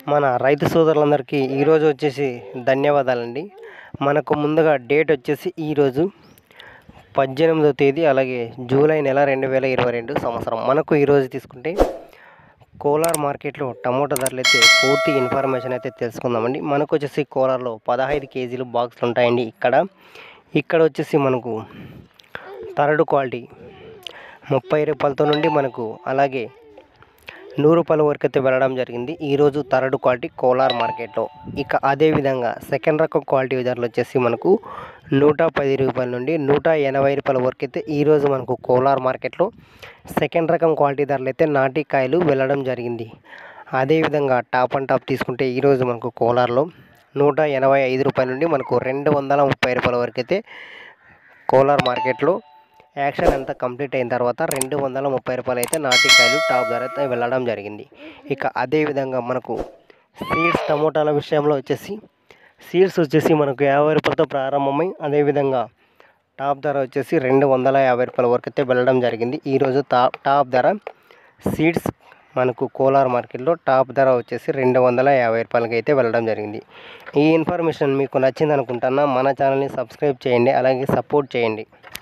మన రైతు సోదరులందరికీ ఈరోజు వచ్చేసి ధన్యవాదాలండి మనకు ముందుగా డేట్ వచ్చేసి ఈరోజు పద్దెనిమిదో తేదీ అలాగే జూలై నెల రెండు వేల ఇరవై రెండు సంవత్సరం మనకు ఈరోజు తీసుకుంటే కోలార్ మార్కెట్లో టమోటా ధరలు అయితే పూర్తి ఇన్ఫర్మేషన్ అయితే తెలుసుకుందామండి మనకు వచ్చేసి కోలార్లో పదహైదు కేజీలు బాక్సులు ఉంటాయండి ఇక్కడ ఇక్కడ వచ్చేసి మనకు థర్డ్ క్వాలిటీ ముప్పై రూపాయలతో నుండి మనకు అలాగే నూరు రూపాయల వరకు అయితే వెళ్ళడం జరిగింది ఈరోజు థర్డ్ క్వాలిటీ కోలార్ మార్కెట్లో ఇక అదేవిధంగా సెకండ్ రకం క్వాలిటీ ధరలు వచ్చేసి మనకు నూట పది రూపాయల నుండి నూట ఎనభై రూపాయల వరకు అయితే ఈరోజు మనకు కోలార్ మార్కెట్లో సెకండ్ రకం క్వాలిటీ ధరలు అయితే నాటి కాయలు వెళ్ళడం జరిగింది అదేవిధంగా టాప్ అండ్ టాప్ తీసుకుంటే ఈరోజు మనకు కోలార్లో నూట ఎనభై ఐదు రూపాయల నుండి మనకు రెండు వందల ముప్పై రూపాయల వరకు అయితే కోలార్ మార్కెట్లో యాక్షన్ అంతా కంప్లీట్ అయిన తర్వాత రెండు వందల ముప్పై రూపాయలు అయితే నాటికాయలు టాప్ ధర అయితే వెళ్ళడం జరిగింది ఇక అదేవిధంగా మనకు సీడ్స్ టమోటాల విషయంలో వచ్చేసి సీడ్స్ వచ్చేసి మనకు యాభై రూపాయలతో ప్రారంభమై అదేవిధంగా టాప్ ధర వచ్చేసి రెండు వందల యాభై రూపాయల వరకు అయితే వెళ్ళడం జరిగింది ఈరోజు టాప్ టాప్ ధర సీడ్స్ మనకు కోలార్ మార్కెట్లో టాప్ ధర వచ్చేసి రెండు వందల యాభై రూపాయలకి అయితే వెళ్ళడం జరిగింది ఈ ఇన్ఫర్మేషన్ మీకు నచ్చింది అనుకుంటున్నా మన ఛానల్ని సబ్స్క్రైబ్ చేయండి అలాగే సపోర్ట్ చేయండి